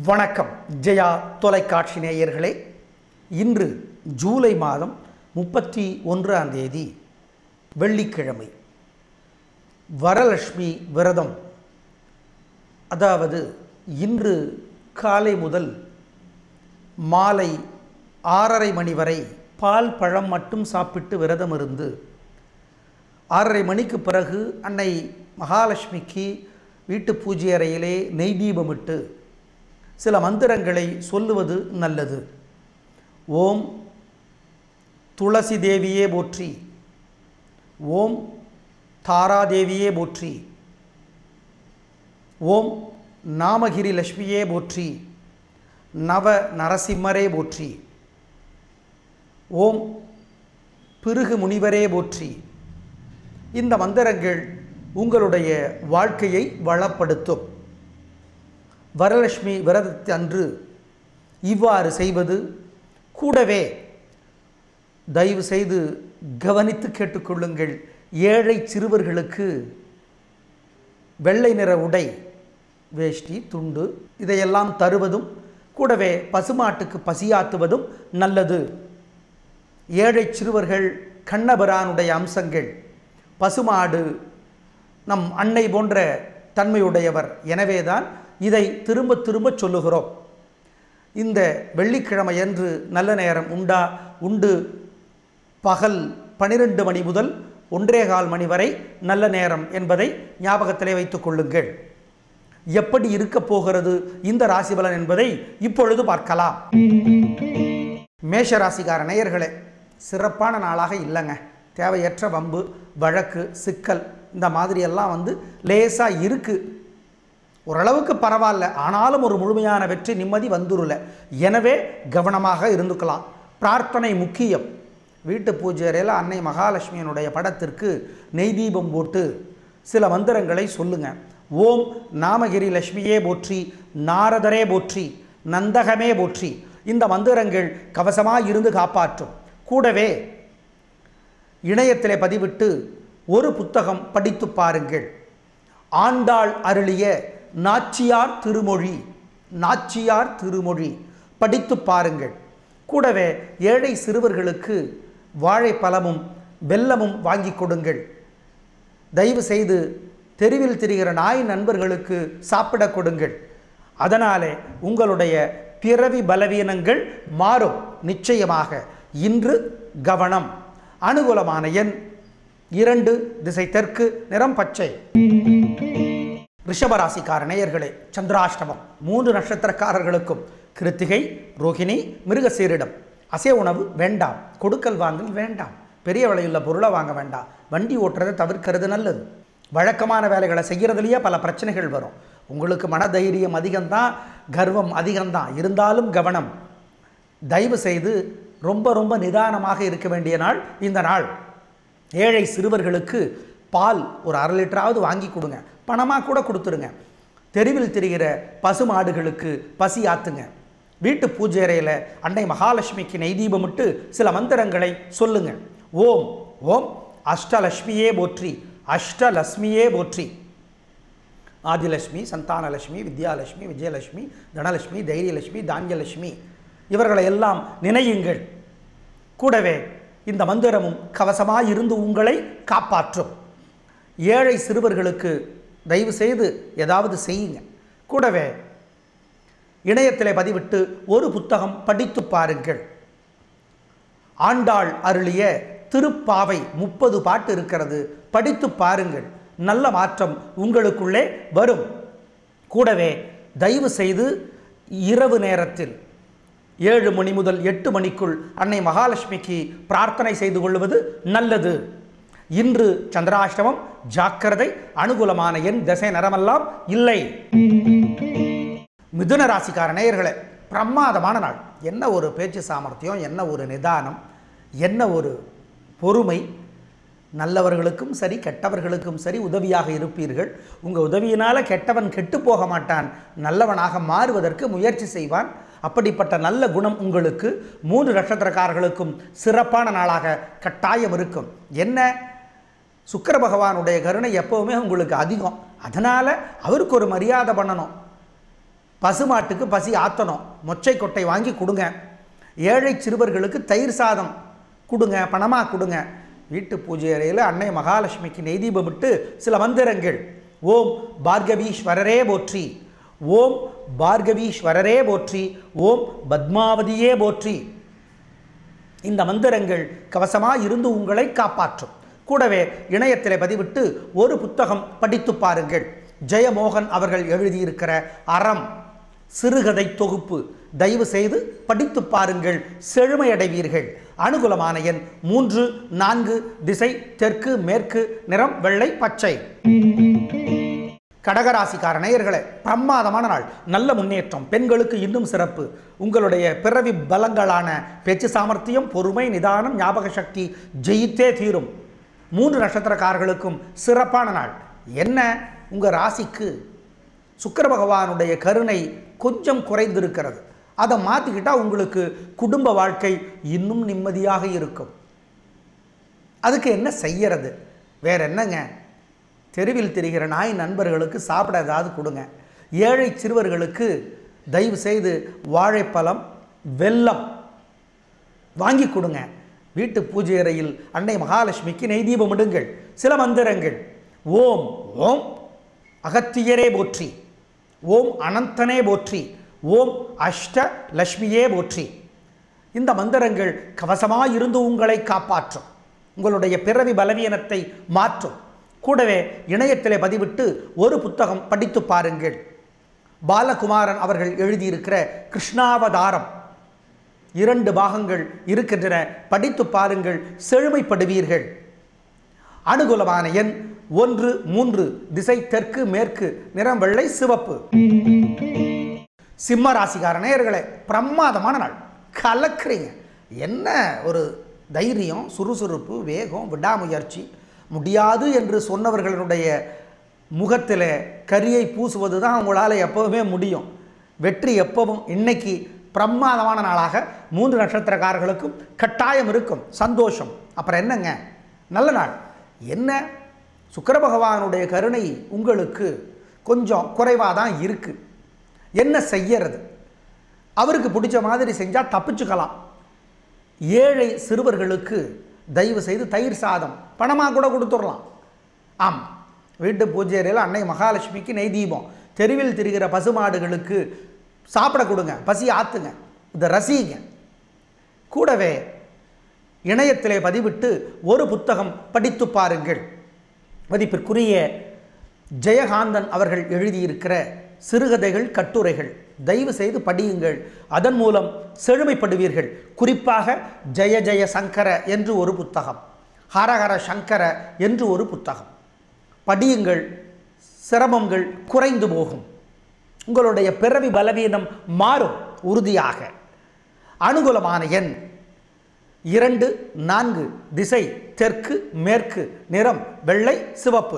வணக்கம் ஜெயா தொலைக்காட்சி நேயர்களே இன்று ஜூலை மாதம் முப்பத்தி ஒன்றாம் தேதி வெள்ளிக்கிழமை வரலட்சுமி விரதம் அதாவது இன்று காலை முதல் மாலை ஆறரை மணி வரை பால் பழம் மட்டும் சாப்பிட்டு விரதம் இருந்து ஆறரை மணிக்கு பிறகு அன்னை மகாலட்சுமிக்கு வீட்டு பூஜை அறையிலே நெய் தீபமிட்டு சில மந்திரங்களை சொல்லுவது நல்லது ஓம் துளசி தேவியே போற்றி ஓம் தாராதேவியே போற்றி ஓம் நாமகிரி லட்சுமியே போற்றி நவ நரசிம்மரே போற்றி ஓம் பிருகு முனிவரே போற்றி இந்த மந்திரங்கள் உங்களுடைய வாழ்க்கையை வளப்படுத்தும் வரலட்சுமி விரதத்தை அன்று இவ்வாறு செய்வது கூடவே தயவு செய்து கவனித்து கேட்டுக்கொள்ளுங்கள் ஏழை சிறுவர்களுக்கு வெள்ளை நிற உடை வேஷ்டி துண்டு இதையெல்லாம் தருவதும் கூடவே பசுமாட்டுக்கு பசியாத்துவதும் நல்லது ஏழை சிறுவர்கள் கண்ணபிரானுடைய அம்சங்கள் பசுமாடு நம் அன்னை போன்ற தன்மையுடையவர் எனவேதான் இதை திரும்ப திரும்ப சொல்லுகிறோம் இந்த வெள்ளிக்கிழமையன்று நல்ல நேரம் உண்டா உண்டு பகல் பனிரெண்டு மணி முதல் ஒன்றே கால் மணி வரை நல்ல நேரம் என்பதை ஞாபகத்திலே வைத்துக் கொள்ளுங்கள் எப்படி இருக்கப் போகிறது இந்த ராசிபலன் என்பதை இப்பொழுது பார்க்கலாம் மேஷ ராசிக்கார நேயர்களே சிறப்பான நாளாக இல்லைங்க தேவையற்ற வம்பு வழக்கு சிக்கல் இந்த மாதிரியெல்லாம் வந்து லேசாக இருக்குது ஓரளவுக்கு பரவாயில்ல ஆனாலும் ஒரு முழுமையான வெற்றி நிம்மதி வந்துருல எனவே கவனமாக இருந்துக்கலாம் பிரார்த்தனை முக்கியம் வீட்டு பூஜை அறையில் அன்னை மகாலட்சுமியனுடைய படத்திற்கு நெய் தீபம் போட்டு சில மந்திரங்களை சொல்லுங்க ஓம் நாமகிரி லட்சுமியே போற்றி நாரதரே போற்றி நந்தகமே போற்றி இந்த மந்திரங்கள் கவசமாக இருந்து காப்பாற்றும் கூடவே இணையத்திலே பதிவிட்டு ஒரு புத்தகம் படித்து பாருங்கள் ஆண்டாள் அருளிய நாச்சியார் திருமொழி நாச்சியார் திருமொழி படித்து பாருங்கள் கூடவே ஏழை சிறுவர்களுக்கு வாழைப்பழமும் வெல்லமும் வாங்கி கொடுங்கள் தயவு செய்து தெருவில் திரிகிற நாய் நண்பர்களுக்கு சாப்பிட கொடுங்கள் அதனாலே உங்களுடைய பிறவி பலவீனங்கள் மாறும் நிச்சயமாக இன்று கவனம் அனுகூலமான எண் இரண்டு திசை தெற்கு நிறம் பச்சை ரிஷபராசிக்கார நேயர்களே சந்திராஷ்டமம் மூன்று நட்சத்திரக்காரர்களுக்கும் கிருத்திகை ரோகிணி மிருகசீரிடம் அசை உணவு வேண்டாம் கொடுக்கல் வாங்கல் வேண்டாம் பெரிய விலையுள்ள பொருளை வாங்க வேண்டாம் வண்டி ஓட்டுறதை தவிர்க்கிறது நல்லது வழக்கமான வேலைகளை செய்கிறதுலையே பல பிரச்சனைகள் வரும் உங்களுக்கு மனதைரியம் அதிகம்தான் கர்வம் அதிகம்தான் இருந்தாலும் கவனம் தயவு செய்து ரொம்ப ரொம்ப நிதானமாக இருக்க வேண்டிய நாள் இந்த நாள் ஏழை சிறுவர்களுக்கு பால் ஒரு அரை லிட்டராவது வாங்கி கொடுங்க பணமாக கூட கொடுத்துருங்க தெருவில் திரிகிற பசு மாடுகளுக்கு பசி ஆத்துங்க வீட்டு பூஜை அறையில் அன்னை மகாலட்சுமிக்கு நெய் தீபமிட்டு சில மந்திரங்களை சொல்லுங்க ஓம் ஓம் அஷ்டலட்சுமியே போற்றி அஷ்டலட்சுமியே போற்றி ஆதிலட்சுமி சந்தானலட்சுமி வித்யாலட்சுமி விஜயலட்சுமி தனலட்சுமி தைரியலட்சுமி தானியலட்சுமி இவர்களை எல்லாம் நினையுங்கள் கூடவே இந்த மந்திரமும் கவசமாய் இருந்து உங்களை காப்பாற்றும் ஏழை சிறுவர்களுக்கு தயவு செய்து ஏதாவது செய்யுங்க கூடவே இணையத்திலே பதிவிட்டு ஒரு புத்தகம் படித்து பாருங்கள் ஆண்டாள் அருளிய திருப்பாவை முப்பது பாட்டு இருக்கிறது படித்து பாருங்கள் நல்ல மாற்றம் உங்களுக்குள்ளே வரும் கூடவே தயவு செய்து இரவு நேரத்தில் ஏழு மணி முதல் எட்டு மணிக்குள் அன்னை மகாலட்சுமிக்கு பிரார்த்தனை செய்து கொள்வது நல்லது இன்று சந்திராஷ்டமம் ஜாக்கிரதை அனுகூலமான எண் திசை நரமெல்லாம் இல்லை மிதுன ராசிக்கார நேயர்களே பிரமாதமான நாள் என்ன ஒரு பேச்சு சாமர்த்தியம் என்ன ஒரு நிதானம் என்ன ஒரு பொறுமை நல்லவர்களுக்கும் சரி கெட்டவர்களுக்கும் சரி உதவியாக இருப்பீர்கள் உங்கள் உதவியினால் கெட்டவன் கெட்டு போக மாட்டான் நல்லவனாக மாறுவதற்கு முயற்சி செய்வான் அப்படிப்பட்ட நல்ல குணம் உங்களுக்கு மூன்று நட்சத்திரக்காரர்களுக்கும் சிறப்பான நாளாக கட்டாயம் இருக்கும் என்ன சுக்கிர பகவானுடைய கருணை எப்போவுமே உங்களுக்கு அதிகம் அதனால் அவருக்கு ஒரு மரியாதை பண்ணணும் பசுமாட்டுக்கு பசி ஆத்தணும் மொச்சை கொட்டை வாங்கி கொடுங்க ஏழை சிறுவர்களுக்கு தயிர் சாதம் கொடுங்க பணமாக கொடுங்க வீட்டு பூஜை அறையில் அன்னை மகாலட்சுமிக்கு நெய்தீபம் விட்டு சில மந்திரங்கள் ஓம் பார்கவீஸ்வரரே போற்றி ஓம் பார்கவீஸ்வரரே போற்றி ஓம் பத்மாவதியே போற்றி இந்த மந்திரங்கள் கவசமாக இருந்து உங்களை காப்பாற்றும் கூடவே இணையத்திலே பதிவிட்டு ஒரு புத்தகம் படித்து பாருங்கள் ஜெயமோகன் அவர்கள் எழுதியிருக்கிற அறம் சிறுகதை தொகுப்பு தயவு செய்து படித்து பாருங்கள் செழுமையடைவீர்கள் அனுகூலமான எண் மூன்று நான்கு திசை தெற்கு மேற்கு நிறம் வெள்ளை பச்சை கடகராசிக்கார நேயர்களே பிரமாதமான நாள் நல்ல முன்னேற்றம் பெண்களுக்கு இன்னும் சிறப்பு உங்களுடைய பிறவி பலங்களான பேச்சு சாமர்த்தியம் பொறுமை நிதானம் ஞாபக சக்தி ஜெயித்தே தீரும் மூன்று நட்சத்திரக்காரர்களுக்கும் சிறப்பான நாள் என்ன உங்கள் ராசிக்கு சுக்கிர பகவானுடைய கருணை கொஞ்சம் குறைந்திருக்கிறது அதை மாற்றிக்கிட்டால் உங்களுக்கு குடும்ப வாழ்க்கை இன்னும் நிம்மதியாக இருக்கும் அதுக்கு என்ன செய்யறது வேற என்னங்க தெருவில் திரிகிற நாய் நண்பர்களுக்கு சாப்பிட ஏதாவது கொடுங்க ஏழை சிறுவர்களுக்கு தயவு செய்து வாழைப்பழம் வெல்லம் வாங்கி கொடுங்க வீட்டு பூஜை அறையில் அன்னை மகாலட்சுமிக்கு நெய் தீபம் இடுங்கள் சில மந்திரங்கள் ஓம் ஓம் அகத்தியரே போற்றி ஓம் அனந்தனே போற்றி ஓம் அஷ்ட லட்சுமியே போற்றி இந்த மந்திரங்கள் கவசமாக இருந்து உங்களை காப்பாற்றும் உங்களுடைய பிறவி பலவீனத்தை மாற்றும் கூடவே இணையத்திலே பதிவிட்டு ஒரு புத்தகம் படித்து பாருங்கள் பாலகுமாரன் அவர்கள் எழுதியிருக்கிற கிருஷ்ணாவதாரம் இரண்டு பாகங்கள் இருக்கின்றன படித்து பாருங்கள் செழுமைப்படுவீர்கள் அனுகூலமான எண் ஒன்று மூன்று திசை தெற்கு மேற்கு நிறம் வெள்ளை சிவப்பு சிம்ம ராசிக்கார நேயர்களே பிரமாதமான நாள் கலக்குறீங்க என்ன ஒரு தைரியம் சுறுசுறுப்பு வேகம் விடாமுயற்சி முடியாது என்று சொன்னவர்களுடைய முகத்தில் கரியை பூசுவது தான் உங்களால் எப்போவுமே முடியும் வெற்றி எப்பவும் இன்னைக்கு பிரமாதமான நாளாக மூன்று நட்சத்திரக்காரர்களுக்கும் கட்டாயம் இருக்கும் சந்தோஷம் அப்புறம் என்னங்க நல்ல நாள் என்ன சுக்கிர பகவானுடைய கருணை உங்களுக்கு கொஞ்சம் குறைவாக தான் இருக்குது என்ன செய்யறது அவருக்கு பிடிச்ச மாதிரி செஞ்சால் தப்பிச்சுக்கலாம் ஏழை சிறுவர்களுக்கு தயவு செய்து தயிர் சாதம் பணமாக கூட கொடுத்துடலாம் ஆம் வீட்டு பூஜை அறையில் அன்னை மகாலட்சுமிக்கு நெய் தீபம் தெருவில் திரிகிற பசுமாடுகளுக்கு சாப்பிட கொடுங்க பசி ஆத்துங்க இதை ரசிங்க கூடவே இணையத்திலே பதிவிட்டு ஒரு புத்தகம் படித்து பாருங்கள் மதிப்பிற்குரிய ஜெயகாந்தன் அவர்கள் எழுதியிருக்கிற சிறுகதைகள் கட்டுரைகள் தயவு செய்து படியுங்கள் அதன் மூலம் செழுமைப்படுவீர்கள் குறிப்பாக ஜெய ஜெய சங்கர என்று ஒரு புத்தகம் ஹரஹர சங்கர என்று ஒரு புத்தகம் படியுங்கள் சிரமங்கள் குறைந்து போகும் உங்களுடைய பிறவி பலவீனம் மாறும் உறுதியாக அனுகூலமான எண் இரண்டு நான்கு திசை தெற்கு மேற்கு நிறம் வெள்ளை சிவப்பு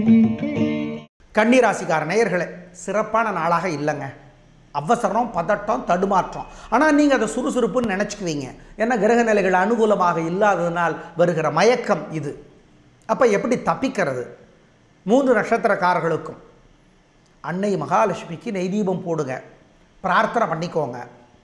கன்னிராசிக்கார நேயர்களே சிறப்பான நாளாக இல்லைங்க அவசரம் பதட்டம் தடுமாற்றம் ஆனால் நீங்கள் அதை சுறுசுறுப்புன்னு நினச்சிக்குவீங்க ஏன்னா கிரக நிலைகள் அனுகூலமாக இல்லாததினால் வருகிற மயக்கம் இது அப்போ எப்படி தப்பிக்கிறது மூன்று நட்சத்திரக்காரர்களுக்கும் அன்னை மகாலட்சுமிக்கு நெய் தீபம் போடுங்க பிரார்த்தனை பண்ணிக்கோங்க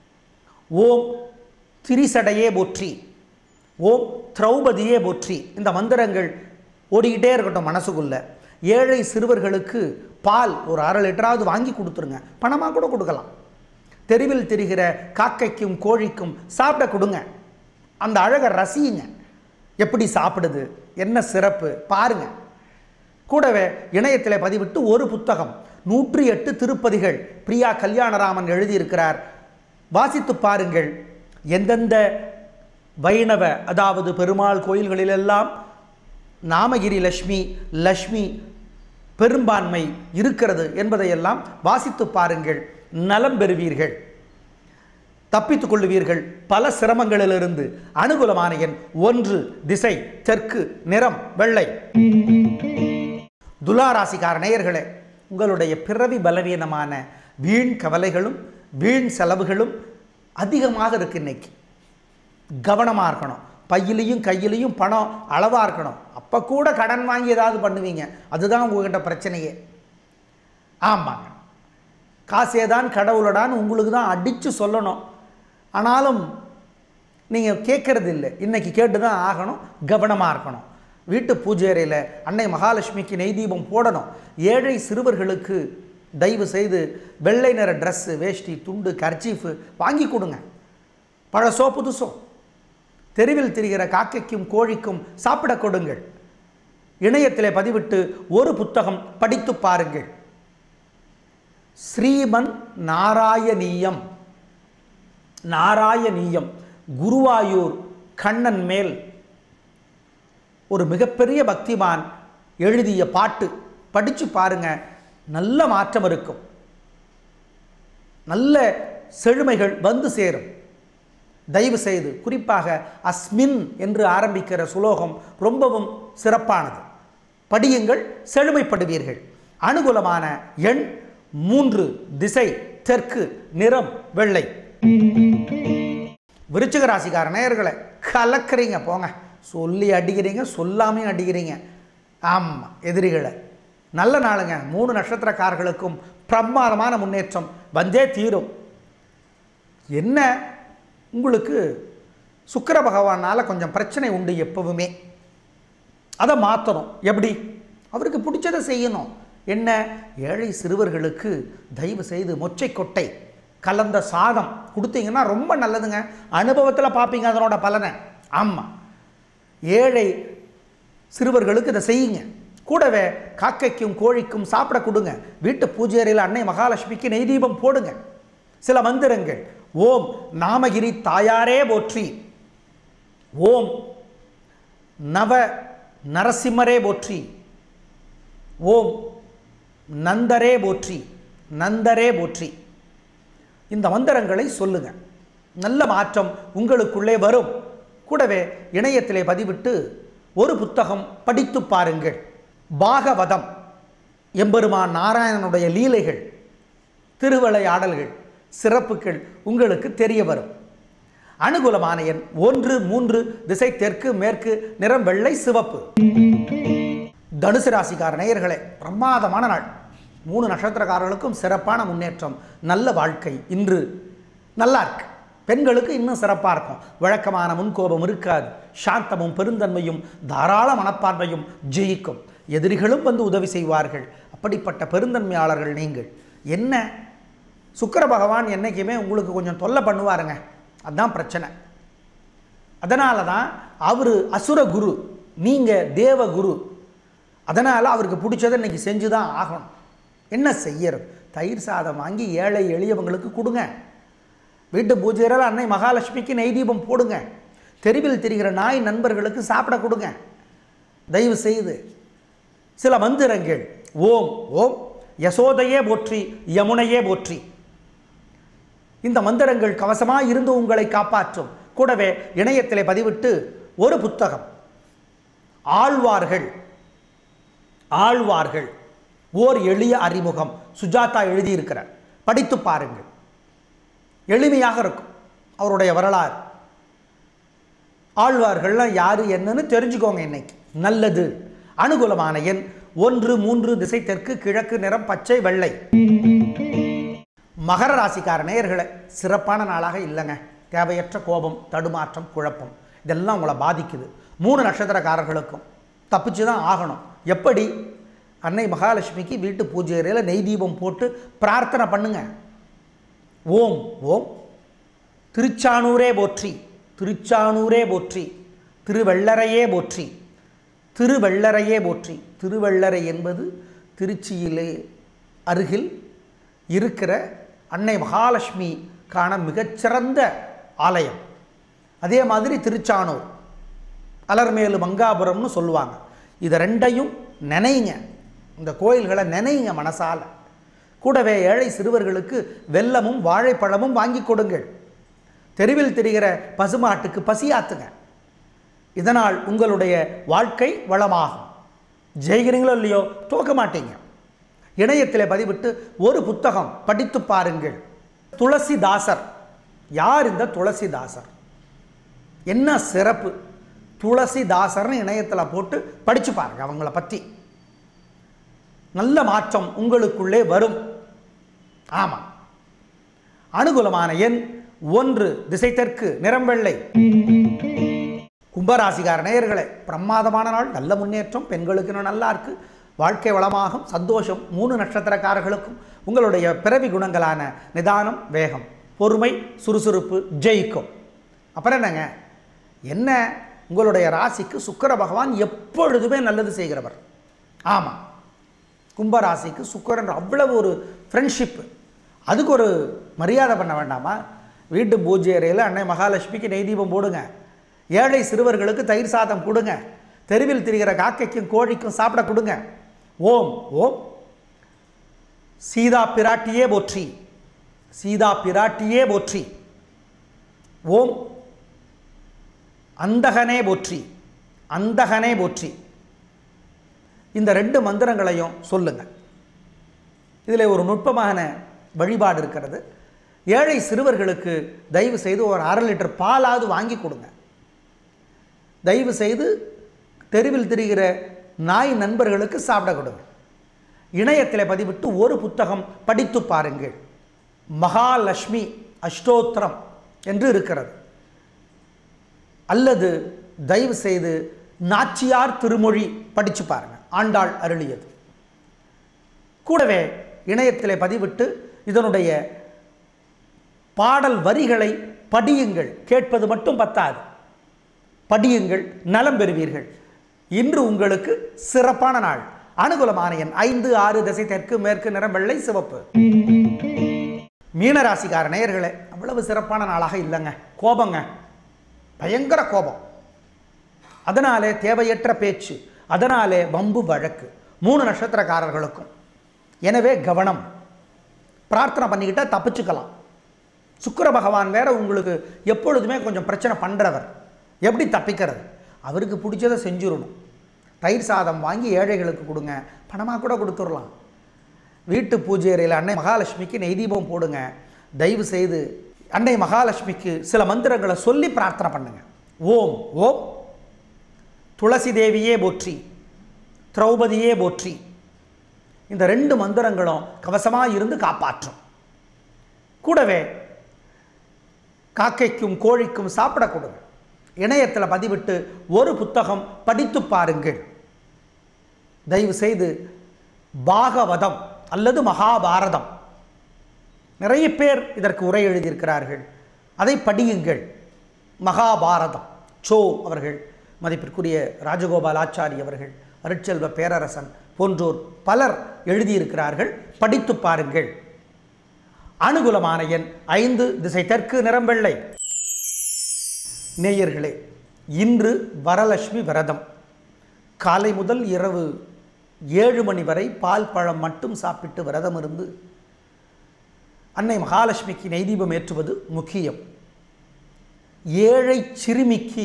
ஓம் திரிசடையே போற்றி ஓம் திரௌபதியே போற்றி இந்த மந்திரங்கள் ஓடிக்கிட்டே இருக்கட்டும் மனசுக்குள்ள ஏழை சிறுவர்களுக்கு பால் ஒரு அரை லிட்டராவது வாங்கி கொடுத்துருங்க பணமாக கூட கொடுக்கலாம் தெருவில் திரிகிற காக்கைக்கும் கோழிக்கும் சாப்பிட கொடுங்க அந்த அழகை ரசியுங்க எப்படி சாப்பிடுது என்ன சிறப்பு பாருங்க கூடவே இணையத்தில் பதிவிட்டு ஒரு புத்தகம் நூற்றி எட்டு திருப்பதிகள் பிரியா கல்யாணராமன் எழுதியிருக்கிறார் வாசித்து பாருங்கள் எந்தெந்த வைணவ அதாவது பெருமாள் கோயில்களிலெல்லாம் நாமகிரி லக்ஷ்மி லக்ஷ்மி பெரும்பான்மை இருக்கிறது என்பதையெல்லாம் வாசித்து பாருங்கள் நலம் பெறுவீர்கள் தப்பித்துக் கொள்ளுவீர்கள் பல சிரமங்களிலிருந்து அனுகூலமான எண் ஒன்று திசை தெற்கு நிறம் வெள்ளை துலாராசிக்கார நேயர்களே உங்களுடைய பிறவி பலவீனமான வீண் கவலைகளும் வீண் செலவுகளும் அதிகமாக இருக்கு இன்னைக்கு கவனமாக இருக்கணும் பையிலையும் கையிலையும் பணம் அளவாக இருக்கணும் அப்போ கூட கடன் வாங்கி ஏதாவது பண்ணுவீங்க அதுதான் உங்ககிட்ட பிரச்சனையே ஆமாங்க காசே தான் கடவுளடான்னு உங்களுக்கு தான் அடித்து சொல்லணும் ஆனாலும் நீங்கள் கேட்கறது இல்லை இன்னைக்கு கேட்டு தான் ஆகணும் கவனமாக இருக்கணும் வீட்டு பூஜை அறையில் அன்னை மகாலட்சுமிக்கு நெய் தீபம் போடணும் ஏழை சிறுவர்களுக்கு தயவு செய்து வெள்ளை நிற ட்ரெஸ்ஸு வேஷ்டி துண்டு கர்ச்சீஃபு வாங்கி கொடுங்க பழசோ புதுசோ தெருவில் திரிகிற காக்கைக்கும் கோழிக்கும் சாப்பிட கொடுங்கள் இணையத்திலே பதிவிட்டு ஒரு புத்தகம் படித்து பாருங்கள் ஸ்ரீமன் நாராயணீயம் நாராயணீயம் குருவாயூர் கண்ணன் மேல் ஒரு மிகப்பெரிய பக்திமான் எழுதிய பாட்டு படித்து பாருங்க நல்ல மாற்றம் இருக்கும் நல்ல செழுமைகள் வந்து சேரும் தயவு செய்து குறிப்பாக அஸ்மின் என்று ஆரம்பிக்கிற சுலோகம் ரொம்பவும் சிறப்பானது படியுங்கள் செழுமைப்படுவீர்கள் அனுகூலமான எண் மூன்று திசை தெற்கு நிறம் வெள்ளை விருச்சிக ராசிக்கார நேயர்களை கலக்கிறீங்க போங்க சொல்லி அடிக்கிறீங்க சொல்லாமையும் அடிக்கிறீங்க ஆமாம் எதிரிகளை நல்ல நாளுங்க மூணு நட்சத்திரக்காரர்களுக்கும் பிரமாதமான முன்னேற்றம் வந்தே தீரும் என்ன உங்களுக்கு சுக்கிர பகவானால் கொஞ்சம் பிரச்சனை உண்டு எப்பவுமே அதை மாற்றணும் எப்படி அவருக்கு பிடிச்சதை செய்யணும் என்ன ஏழை சிறுவர்களுக்கு தயவு செய்து மொச்சை கொட்டை கலந்த சாதம் கொடுத்தீங்கன்னா ரொம்ப நல்லதுங்க அனுபவத்தில் பார்ப்பீங்க அதனோட பலனை ஆமாம் ஏழை சிறுவர்களுக்கு இதை செய்யுங்க கூடவே காக்கைக்கும் கோழிக்கும் சாப்பிட கொடுங்க வீட்டு பூஜை அறையில் அன்னை மகாலட்சுமிக்கு நெய் தீபம் போடுங்க சில மந்திரங்கள் ஓம் நாமகிரி தாயாரே போற்றி ஓம் நவ நரசிம்மரே போற்றி ஓம் நந்தரே போற்றி நந்தரே போற்றி இந்த மந்திரங்களை சொல்லுங்க நல்ல மாற்றம் உங்களுக்குள்ளே வரும் கூடவே இணையத்திலே பதிவிட்டு ஒரு புத்தகம் படித்து பாருங்கள் பாகவதம் எம்பெருமான் நாராயணனுடைய லீலைகள் திருவிளையாடல்கள் சிறப்புகள் உங்களுக்கு தெரிய வரும் அனுகூலமான எண் ஒன்று மூன்று திசை தெற்கு மேற்கு நிறம் வெள்ளை சிவப்பு தனுசு ராசிக்கார நேயர்களே பிரமாதமான நாள் மூணு நட்சத்திரக்காரர்களுக்கும் சிறப்பான முன்னேற்றம் நல்ல வாழ்க்கை இன்று நல்லா இருக்கு பெண்களுக்கு இன்னும் சிறப்பாக இருக்கும் வழக்கமான முன்கோபம் இருக்காது சாந்தமும் பெருந்தன்மையும் தாராள மனப்பான்மையும் ஜெயிக்கும் எதிரிகளும் வந்து உதவி செய்வார்கள் அப்படிப்பட்ட பெருந்தன்மையாளர்கள் நீங்கள் என்ன சுக்கிர பகவான் என்றைக்குமே உங்களுக்கு கொஞ்சம் தொல்லை பண்ணுவாருங்க அதுதான் பிரச்சனை அதனால தான் அவர் அசுர குரு நீங்கள் தேவ குரு அதனால் அவருக்கு பிடிச்சதை இன்னைக்கு செஞ்சு தான் ஆகணும் என்ன செய்யறது தயிர் சாதம் வாங்கி ஏழை எளியவங்களுக்கு கொடுங்க வீட்டு பூஜையில் அன்னை மகாலட்சுமிக்கு நெய் தீபம் போடுங்க தெருவில் திரிகிற நாய் நண்பர்களுக்கு சாப்பிட கொடுங்க தயவு செய்து சில மந்திரங்கள் ஓம் ஓம் யசோதையே போற்றி யமுனையே போற்றி இந்த மந்திரங்கள் கவசமாக இருந்து உங்களை காப்பாற்றும் கூடவே இணையத்திலே பதிவிட்டு ஒரு புத்தகம் ஆழ்வார்கள் ஆழ்வார்கள் ஓர் எளிய அறிமுகம் சுஜாதா எழுதியிருக்கிறார் படித்து பாருங்கள் எளிமையாக இருக்கும் அவருடைய வரலாறு ஆழ்வார்கள்லாம் யார் என்னன்னு தெரிஞ்சுக்கோங்க இன்னைக்கு நல்லது அனுகூலமான எண் ஒன்று மூன்று திசை தெற்கு கிழக்கு நிறம் பச்சை வெள்ளை மகர ராசிக்கார நேயர்களை சிறப்பான நாளாக இல்லைங்க தேவையற்ற கோபம் தடுமாற்றம் குழப்பம் இதெல்லாம் உங்களை பாதிக்குது மூணு நட்சத்திரக்காரர்களுக்கும் தப்பிச்சு தான் ஆகணும் எப்படி அன்னை மகாலட்சுமிக்கு வீட்டு பூஜை அறையில் நெய் தீபம் போட்டு பிரார்த்தனை பண்ணுங்க ஓம் ஓம் திருச்சானூரே போற்றி திருச்சானூரே போற்றி திருவெள்ளரையே போற்றி திருவெள்ளரையே போற்றி திருவெள்ளரை என்பது திருச்சியிலே அருகில் இருக்கிற அன்னை மகாலட்சுமி காண மிகச்சிறந்த ஆலயம் அதே மாதிரி திருச்சானூர் அலர்மேலு மங்காபுரம்னு சொல்லுவாங்க இதை ரெண்டையும் நினைங்க இந்த கோயில்களை நினைங்க மனசால கூடவே ஏழை சிறுவர்களுக்கு வெல்லமும் வாழைப்பழமும் வாங்கி கொடுங்கள் தெருவில் தெரிகிற பசுமாட்டுக்கு பசியாத்துங்க இதனால் உங்களுடைய வாழ்க்கை வளமாகும் ஜெயிக்கிறீங்களோ இல்லையோ தோக்க மாட்டீங்க இணையத்தில் பதிவிட்டு ஒரு புத்தகம் படித்து பாருங்கள் துளசிதாசர் யார் இந்த துளசிதாசர் என்ன சிறப்பு துளசிதாசர்னு இணையத்தில் போட்டு படித்து பாருங்க அவங்கள பற்றி நல்ல மாற்றம் உங்களுக்குள்ளே வரும் ஆமாம் அனுகூலமான எண் ஒன்று திசை தெற்கு நிறம் வெள்ளை கும்பராசிகார நேயர்களே பிரமாதமான நாள் நல்ல முன்னேற்றம் பெண்களுக்கு இன்னும் நல்லா இருக்கு வாழ்க்கை வளமாகும் சந்தோஷம் மூணு நட்சத்திரக்காரர்களுக்கும் உங்களுடைய பிறவி குணங்களான நிதானம் வேகம் பொறுமை சுறுசுறுப்பு ஜெயிக்கும் அப்புறம் என்னங்க என்ன உங்களுடைய ராசிக்கு சுக்கிர பகவான் எப்பொழுதுமே நல்லது செய்கிறவர் ஆமாம் கும்பராசிக்கு சுக்கிரன் அவ்வளவு ஒரு ஃப்ரெண்ட்ஷிப்பு அதுக்கு ஒரு மரியாதை பண்ண வேண்டாமா வீட்டு பூஜை அறையில் அன்னை மகாலட்சுமிக்கு நெய் தீபம் போடுங்க ஏழை சிறுவர்களுக்கு தயிர் சாதம் கொடுங்க தெருவில் திரிகிற காக்கைக்கும் கோழிக்கும் சாப்பிட கொடுங்க ஓம் ஓம் சீதா பிராட்டியே போற்றி சீதா பிராட்டியே போற்றி ஓம் அந்தகனே போற்றி அந்தகனே போற்றி இந்த ரெண்டு மந்திரங்களையும் சொல்லுங்க இதில் ஒரு நுட்பமான வழிபாடு இருக்கிறது ஏழை சிறுவர்களுக்கு தயவு செய்து ஒரு அரை லிட்டர் பாலாவது வாங்கி கொடுங்க தயவு செய்து தெருவில் திரிகிற நாய் நண்பர்களுக்கு சாப்பிட கொடுங்க இணையத்தில் பதிவிட்டு ஒரு புத்தகம் படித்து பாருங்கள் மகாலட்சுமி அஷ்டோத்திரம் என்று இருக்கிறது அல்லது தயவு செய்து நாச்சியார் திருமொழி படித்து பாருங்க ஆண்டாள் அருளியது கூடவே இணையத்திலே பதிவிட்டு இதனுடைய பாடல் வரிகளை படியுங்கள் கேட்பது மட்டும் பத்தாது படியுங்கள் நலம் பெறுவீர்கள் இன்று உங்களுக்கு சிறப்பான நாள் அனுகூலமான எண் ஐந்து ஆறு திசை தெற்கு மேற்கு நிறம் வெள்ளை சிவப்பு மீனராசிக்கார நேயர்களே அவ்வளவு சிறப்பான நாளாக இல்லைங்க கோபங்க பயங்கர கோபம் அதனாலே தேவையற்ற பேச்சு அதனாலே வம்பு வழக்கு மூணு நட்சத்திரக்காரர்களுக்கும் எனவே கவனம் பிரார்த்தனை பண்ணிக்கிட்டா தப்பிச்சுக்கலாம் சுக்கிர பகவான் வேற உங்களுக்கு எப்பொழுதுமே கொஞ்சம் பிரச்சனை பண்ணுறவர் எப்படி தப்பிக்கிறது அவருக்கு பிடிச்சதை செஞ்சிடணும் தயிர் சாதம் வாங்கி ஏழைகளுக்கு கொடுங்க பணமாக கூட கொடுத்துடலாம் வீட்டு பூஜை அறையில் அன்னை மகாலட்சுமிக்கு நெய் தீபம் போடுங்க தயவு செய்து அன்னை மகாலட்சுமிக்கு சில மந்திரங்களை சொல்லி பிரார்த்தனை பண்ணுங்க ஓம் ஓம் துளசி தேவியே போற்றி திரௌபதியே போற்றி இந்த ரெண்டு மந்திரங்களும் கவசமாக இருந்து காப்பாற்றும் கூடவே காக்கைக்கும் கோழிக்கும் சாப்பிட கொடுங்க இணையத்தில் பதிவிட்டு ஒரு புத்தகம் படித்து பாருங்கள் தயவு செய்து பாகவதம் அல்லது மகாபாரதம் நிறைய பேர் இதற்கு உரை எழுதியிருக்கிறார்கள் அதை படியுங்கள் மகாபாரதம் சோ அவர்கள் மதிப்பிற்குரிய ராஜகோபால் ஆச்சாரி அவர்கள் அருட்செல்வ பேரரசன் போன்றோர் பலர் எழுதியிருக்கிறார்கள் படித்து பாருங்கள் அனுகூலமான எண் ஐந்து திசை தெற்கு நிறம் வெள்ளை நேயர்களே இன்று வரலட்சுமி விரதம் காலை முதல் இரவு ஏழு மணி வரை பால் பழம் மட்டும் சாப்பிட்டு விரதம் இருந்து அன்னை மகாலட்சுமிக்கு நெய்தீபம் ஏற்றுவது முக்கியம் ஏழை சிறுமிக்கு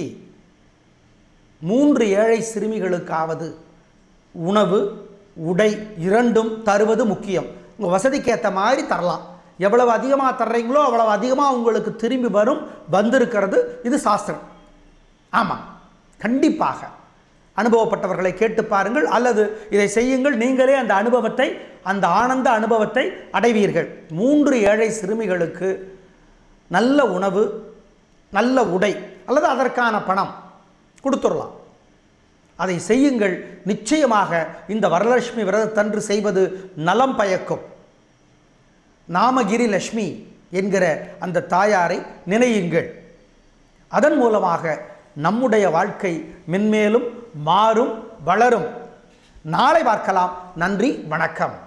மூன்று ஏழை சிறுமிகளுக்காவது உணவு உடை இரண்டும் தருவது முக்கியம் உங்கள் வசதிக்கு ஏற்ற மாதிரி தரலாம் எவ்வளவு அதிகமாக தர்றீங்களோ அவ்வளவு அதிகமாக உங்களுக்கு திரும்பி வரும் வந்திருக்கிறது இது சாஸ்திரம் ஆமாம் கண்டிப்பாக அனுபவப்பட்டவர்களை கேட்டு பாருங்கள் அல்லது இதை செய்யுங்கள் நீங்களே அந்த அனுபவத்தை அந்த ஆனந்த அனுபவத்தை அடைவீர்கள் மூன்று ஏழை சிறுமிகளுக்கு நல்ல உணவு நல்ல உடை அல்லது அதற்கான பணம் கொடுத்துடலாம் அதை செய்யுங்கள் நிச்சயமாக இந்த வரலட்சுமி விரதத்தன்று செய்வது நலம் பயக்கும் நாமகிரி லட்சுமி என்கிற அந்த தாயாரை நினையுங்கள் அதன் மூலமாக நம்முடைய வாழ்க்கை மென்மேலும் மாறும் வளரும் நாளை பார்க்கலாம் நன்றி வணக்கம்